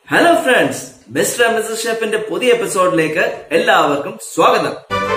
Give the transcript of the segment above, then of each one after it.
Hello friends mister mister ഷെഫിന്റെ പുതിയ എപ്പിസോഡിലേക്ക് എല്ലാവർക്കും സ്വാഗതം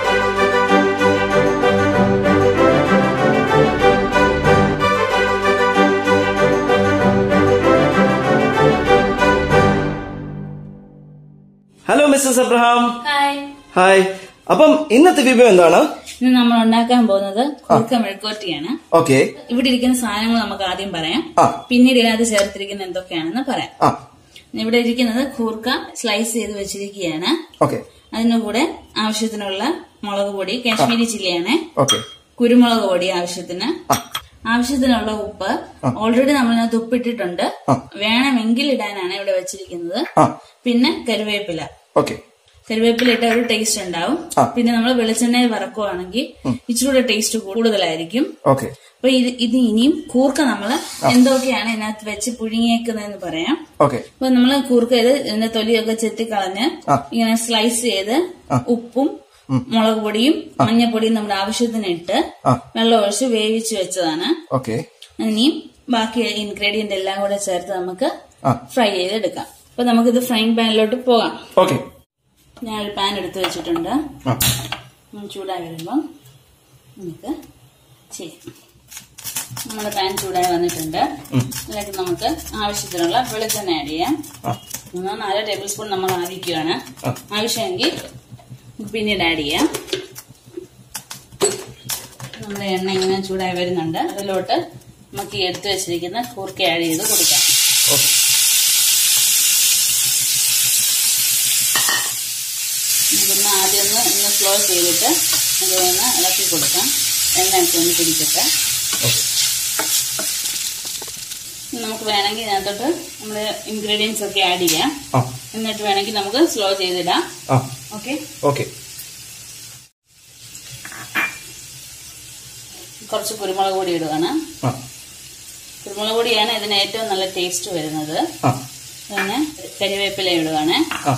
hello missus Abraham hi hi appam ഇന്നത്തെ വിഭവം എന്താണ് ഇന്ന് നമ്മൾ ഉണ്ടാക്കാൻ പോകുന്നത് കൂർക്ക മെഴുക്കോട്ടിയാണ് ഓക്കെ ഇവിടെ ഇരിക്കുന്ന സാധനങ്ങൾ നമുക്ക് ആദ്യം പറയാം ആ. പിന്നീട് ഇതിനകത്ത് ചേർത്തിരിക്കുന്ന എന്തൊക്കെയാണെന്ന് പറയാം ആ ഇവിടെ ഇരിക്കുന്നത് കൂർക്ക സ്ലൈസ് ചെയ്ത് വെച്ചിരിക്കുകയാണ് ഓക്കെ അതിന്റെ കൂടെ ആവശ്യത്തിനുള്ള മുളക് പൊടി കാശ്മീരി ചില്ലിയാണ് ഓക്കെ കുരുമുളക് പൊടി ആവശ്യത്തിന് ആ. ആവശ്യത്തിനുള്ള ഉപ്പ് ഓൾറെഡി നമ്മളിനകത്ത് ഉപ്പിട്ടിട്ടുണ്ട് ആ. വേണമെങ്കിൽ ഇടാനാണ് ഇവിടെ വെച്ചിരിക്കുന്നത് ആ പിന്നെ കരുവേപ്പില ഓക്കെ കരുവേപ്പില ഇട്ട ഒരു ടേസ്റ്റ് ഉണ്ടാവും ആ. പിന്നെ നമ്മൾ വെളിച്ചെണ്ണയിൽ വറക്കുവാണെങ്കിൽ ഇച്ചിരൂടെ ടേസ്റ്റ് കൂടുതലായിരിക്കും ഓക്കെ അപ്പൊ ഇത് ഇത് ഇനിയും കൂർക്ക നമ്മൾ എന്തൊക്കെയാണ് ഇതിനകത്ത് വെച്ച് പുഴുങ്ങിയേക്കുന്നതെന്ന് പറയാം ഓക്കെ അപ്പൊ നമ്മൾ കൂർക്ക ഇത് ഇതിന്റെ തൊലിയൊക്കെ ചെത്തിക്കളഞ്ഞ് ആ. ഇങ്ങനെ സ്ലൈസ് ചെയ്ത് ഉപ്പും മുളക് പൊടിയും മഞ്ഞപ്പൊടിയും നമ്മുടെ ആവശ്യത്തിന് ഇട്ട് ആ. വെള്ളം ഒഴിച്ച് വേവിച്ച് വെച്ചതാണ് ഓക്കെ ഇനിയും ബാക്കി ഇൻഗ്രീഡിയന്റ് എല്ലാം കൂടെ ചേർത്ത് നമുക്ക് ആ ഫ്രൈ ചെയ്തെടുക്കാം അപ്പൊ നമുക്കിത് ഫ്രൈങ് പാനിലോട്ട് പോകാം ഓക്കെ ഞാനൊരു പാൻ എടുത്ത് വെച്ചിട്ടുണ്ട് ആ ഉം, ചൂടായി വരുമ്പോൾ നമുക്ക് ചെയ്യാം നമ്മുടെ പാൻ ചൂടായി വന്നിട്ടുണ്ട് അതിലേക്ക് നമുക്ക് ആവശ്യത്തിനുള്ള വെളിച്ചെണ്ണ ആഡ് ചെയ്യാം ആ മൂന്നോ നാലോ ടേബിൾ സ്പൂൺ നമ്മൾ ആവശ്യമാണ് ആ. ആവശ്യമെങ്കിൽ പിന്നീട് ആഡ് ചെയ്യാം നമ്മുടെ എണ്ണ ഇങ്ങനെ ചൂടായി വരുന്നുണ്ട് അതിലോട്ട് നമുക്ക് ഈ എടുത്തു വെച്ചിരിക്കുന്ന കൂർക്ക ആഡ് ചെയ്ത് കൊടുക്കാം ഓക്കെ ഇതൊന്ന് ആദ്യം ഒന്ന് ഒന്ന് സ്ലോ ചെയ്തിട്ട് ഇതൊന്ന് ഇളക്കി കൊടുക്കാം എണ്ണയൊക്കെ ഒന്ന് പിടിക്കട്ടെ ഓക്കെ ഇനി നമുക്ക് വേണമെങ്കിൽ ഇതിനകത്തോട്ട് നമ്മുടെ ഇൻഗ്രീഡിയൻസ് ഒക്കെ ആഡ് ചെയ്യാം ആ എന്നിട്ട് വേണമെങ്കിൽ നമുക്ക് സ്ലോ ചെയ്തിടാം ആ ഓക്കെ ഓക്കെ കുറച്ച് കുരുമുളക് പൊടി ഇടുകയാണ് ആ കുരുമുളക് പൊടിയാണ് ഇതിന് ഏറ്റവും നല്ല ടേസ്റ്റ് വരുന്നത് ആ പിന്നെ കരിവേപ്പില ഇടുകയാണ് ആ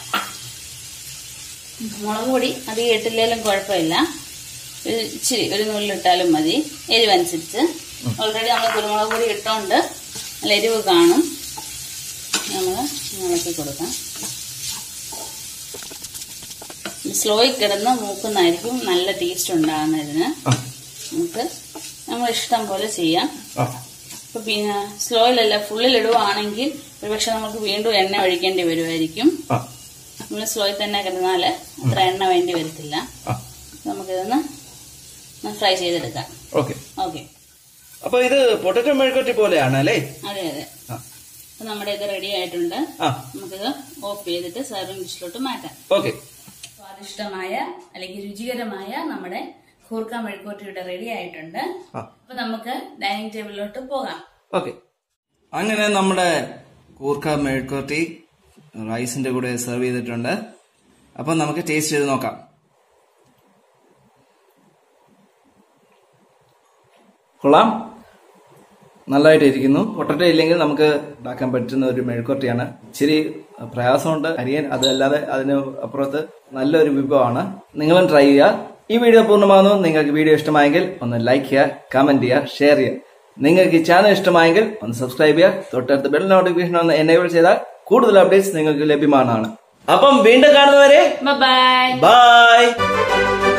മുളക് പൊടി അധികം ഇട്ടില്ലേലും കുഴപ്പമില്ല ഒരു ഇച്ചിരി ഒരു നുള്ളിട്ടാലും മതി എരിവനുസരിച്ച് ഓൾറെഡി നമ്മൾ കുരുമുളക് പൊടി ഇട്ടോണ്ട് നല്ല എരിവ് കാണും നമ്മൾ ഇളക്കി കൊടുക്കാം സ്ലോയിൽ കിടന്ന് മൂക്കുന്നതായിരിക്കും നല്ല ടേസ്റ്റ് ഉണ്ടാകുന്നതിന് ആ നമുക്ക് നമ്മൾ ഇഷ്ടം പോലെ ചെയ്യാം ആ ഇപ്പൊ പിന്നെ സ്ലോയിലല്ല ഫുള്ളിൽ ഇടുവാണെങ്കിൽ ഒരുപക്ഷെ നമുക്ക് വീണ്ടും എണ്ണ ഒഴിക്കേണ്ടി വരുമായിരിക്കും ആ നമ്മൾ സ്ലോയിൽ തന്നെ കിടന്നാൽ അത്ര എണ്ണ വേണ്ടി വരത്തില്ല ആ നമുക്കിതൊന്ന് ഫ്രൈ ചെയ്തെടുക്കാം ഓക്കെ ഓക്കെ അപ്പൊ ഇത് പൊട്ടറ്റോ മെഴുകുവരട്ടി പോലെയാണ് അല്ലേ അതെ അതെ ആ അപ്പൊ നമ്മുടെ ഇത് റെഡി ആയിട്ടുണ്ട് ആ നമുക്കിത് ഓഫ് ചെയ്തിട്ട് സർവിംഗ് ഡിഷിലോട്ട് മാറ്റാം ഓക്കെ സ്വാദിഷ്ടമായ അല്ലെങ്കിൽ രുചികരമായ നമ്മുടെ കൂർക്ക മെഴുക്കോട്ടിയുടെ റെഡി ആയിട്ടുണ്ട് ആ അപ്പൊ നമുക്ക് ഡൈനിങ് ടേബിളിലോട്ട് പോകാം ഓക്കെ അങ്ങനെ നമ്മുടെ കൂർക്ക മെഴുക്കുവരട്ടി റൈസിന്റെ കൂടെ സെർവ് ചെയ്തിട്ടുണ്ട് അപ്പൊ നമുക്ക് ടേസ്റ്റ് ചെയ്ത് നോക്കാം കൊള്ളാം നല്ലതായിട്ട് ഇരിക്കുന്നു പൊട്ടറ്റോ ഇല്ലെങ്കിൽ നമുക്ക് ഉണ്ടാക്കാൻ പറ്റുന്ന ഒരു മെഴുക്കുവരട്ടിയാണ് ഇച്ചിരി പ്രയാസമുണ്ട് അരിയൻ അതല്ലാതെ അതിന് അപ്പുറത്ത് നല്ലൊരു വിഭവമാണ് നിങ്ങളും ട്രൈ ചെയ്യുക ഈ വീഡിയോ പൂർണ്ണമാകുന്നു നിങ്ങൾക്ക് വീഡിയോ ഇഷ്ടമായെങ്കിൽ ഒന്ന് ലൈക്ക് ചെയ്യുക കമന്റ് ചെയ്യുക ഷെയർ ചെയ്യുക നിങ്ങൾക്ക് ഈ ചാനൽ ഇഷ്ടമായെങ്കിൽ ഒന്ന് സബ്സ്ക്രൈബ് ചെയ്യുക തൊട്ടടുത്ത് ബെൽ നോട്ടിഫിക്കേഷൻ ഒന്ന് എനേബിൾ ചെയ്താൽ കൂടുതൽ അപ്ഡേറ്റ്സ് നിങ്ങൾക്ക് ലഭ്യമാണെന്നാണ് അപ്പം വീണ്ടും കാണുന്നവരെ ബൈ ബൈ